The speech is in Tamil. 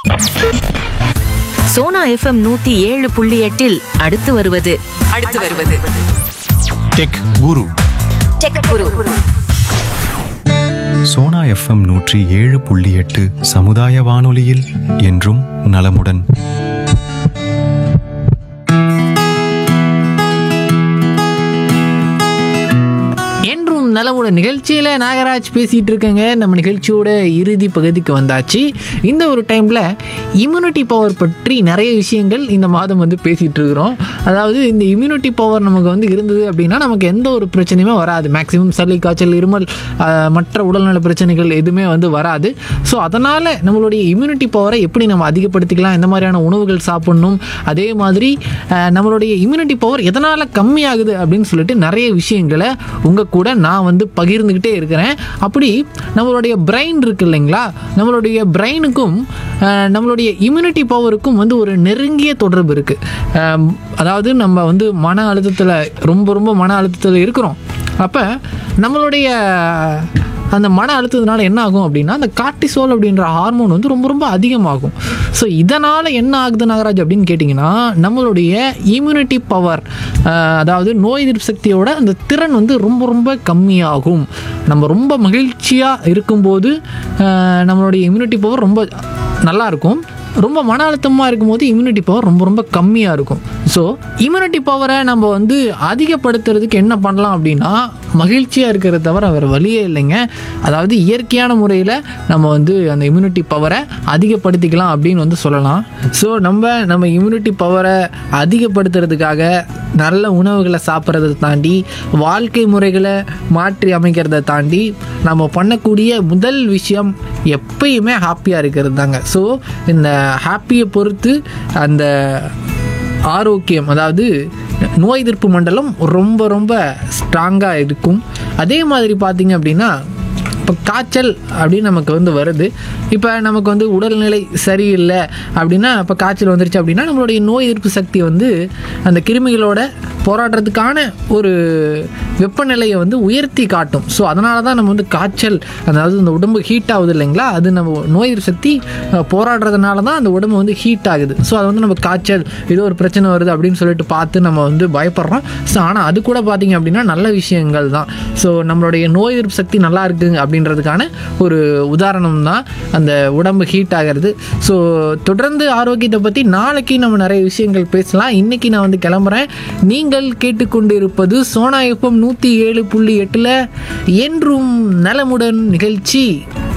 சோனா எஃப்எம் நூத்தி ஏழு புள்ளி எட்டில் அடுத்து வருவது அடுத்து வருவது tech guru tech guru Sona FM நூற்றி ஏழு புள்ளி எட்டு சமுதாய வானொலியில் என்றும் நலமுடன் என்றும் நலமுட நிகழ்ச்சியில் நாகராஜ் பேசிகிட்டு இருக்கேங்க நம்ம நிகழ்ச்சியோட இறுதி பகுதிக்கு வந்தாச்சு இந்த ஒரு டைமில் இம்யூனிட்டி பவர் பற்றி நிறைய விஷயங்கள் இந்த மாதம் வந்து பேசிகிட்டு இருக்கிறோம் அதாவது இந்த இம்யூனிட்டி பவர் நமக்கு வந்து இருந்தது அப்படின்னா நமக்கு எந்த ஒரு பிரச்சனையுமே வராது மேக்ஸிமம் சளி காய்ச்சல் இருமல் ஆஹ், மற்ற உடல்நல பிரச்சனைகள் எதுவுமே வந்து வராது ஸோ அதனால் நம்மளுடைய இம்யூனிட்டி பவரை எப்படி நம்ம அதிகப்படுத்திக்கலாம் எந்த மாதிரியான உணவுகள் சாப்பிடணும் அதே மாதிரி ஆஹ், நம்மளுடைய இம்யூனிட்டி பவர் எதனால் கம்மியாகுது அப்படின்னு சொல்லிட்டு நிறைய விஷயங்களை உங்கள் கூட நான் வந்து பகிர்ந்துக்கிட்டே இருக்கிறேன் அப்படி நம்மளுடைய பிரெயின் இருக்கு இல்லைங்களா நம்மளுடைய பிரெயினுக்கும் நம்மளுடைய இம்யூனிட்டி பவருக்கும் வந்து ஒரு நெருங்கிய தொடர்பு இருக்குது அதாவது நம்ம வந்து மன அழுத்தத்தில் ரொம்ப ரொம்ப மன அழுத்தத்தில் இருக்கிறோம் அப்போ நம்மளுடைய அந்த மன அழுத்தத்தினால என்ன ஆகும் அப்படின்னா அந்த கார்டிசோல் அப்படின்ற ஹார்மோன் வந்து ரொம்ப ரொம்ப அதிகமாகும் ஸோ இதனால் என்ன ஆகுது நாகராஜ் அப்படின்னு கேட்டிங்கன்னா நம்மளுடைய இம்யூனிட்டி பவர் அதாவது நோய் எதிர்ப்பு சக்தியோட அந்த திறன் வந்து ரொம்ப ரொம்ப கம்மியாகும் நம்ம ரொம்ப மகிழ்ச்சியாக இருக்கும்போது ஆஹ், நம்மளுடைய இம்யூனிட்டி பவர் ரொம்ப நல்லா இருக்கும் ரொம்ப மன அழுத்தமாக இருக்கும்போது இம்யூனிட்டி பவர் ரொம்ப ரொம்ப கம்மியாக இருக்கும் ஸோ இம்யூனிட்டி பவரை நம்ம வந்து அதிகப்படுத்துறதுக்கு என்ன பண்ணலாம் அப்படின்னா மகிழ்ச்சியாக இருக்கிறத தவிர வேறு வழியே இல்லைங்க அதாவது இயற்கையான முறையில் நம்ம வந்து அந்த இம்யூனிட்டி பவரை அதிகப்படுத்திக்கலாம் அப்படின்னு வந்து சொல்லலாம் ஸோ நம்ம நம்ம இம்யூனிட்டி பவரை அதிகப்படுத்துறதுக்காக நல்ல உணவுகளை சாப்பிட்றதை தாண்டி வாழ்க்கை முறைகளை மாற்றி அமைக்கிறத தாண்டி நம்ம பண்ணக்கூடிய முதல் விஷயம் எப்பயுமே ஹாப்பியாக இருக்கிறது தாங்க ஸோ இந்த ஹாப்பியை பொறுத்து அந்த ஆரோக்கியம் அதாவது நோய் எதிர்ப்பு மண்டலம் ரொம்ப ரொம்ப ஸ்ட்ராங்காக இருக்கும் அதே மாதிரி பார்த்தீங்க அப்படின்னா இப்போ காய்ச்சல் அப்படின்னு நமக்கு வந்து வருது இப்போ நமக்கு வந்து உடல்நிலை சரியில்லை அப்படின்னா இப்போ காய்ச்சல் வந்துருச்சு அப்படின்னா நம்மளுடைய நோய் எதிர்ப்பு சக்தி வந்து அந்த கிருமிகளோட போராடுறதுக்கான ஒரு வெப்பநிலையை வந்து உயர்த்தி காட்டும் ஸோ அதனால தான் நம்ம வந்து காய்ச்சல் அதாவது இந்த உடம்பு ஹீட் ஆகுது இல்லைங்களா அது நம்ம நோய் எதிர்ப்பு சக்தி அஹ், போராடுறதுனால தான் அந்த உடம்பு வந்து ஹீட் ஆகுது ஸோ அது வந்து நம்ம காய்ச்சல் ஏதோ ஒரு பிரச்சனை வருது அப்படின்னு சொல்லிட்டு பார்த்து நம்ம வந்து பயப்படுறோம் ஸோ ஆனால் அது கூட பார்த்தீங்க அப்படின்னா நல்ல விஷயங்கள் தான் ஸோ நம்மளுடைய நோய் எதிர்ப்பு சக்தி நல்லா இருக்குங்க அப்படின்றதுக்கான ஒரு உதாரணம் தான் அந்த உடம்பு ஹீட் ஆகிறது ஸோ தொடர்ந்து ஆரோக்கியத்தை பற்றி நாளைக்கு நம்ம நிறைய விஷயங்கள் பேசலாம் இன்னைக்கு நான் வந்து கிளம்புறேன் நீங்கள் கேட்டுக்கொண்டு இருப்பது சோனா எஃப்எம் நூற்றி ஏழு புள்ளி எட்டில் என்றும் நலமுடன் நிகழ்ச்சி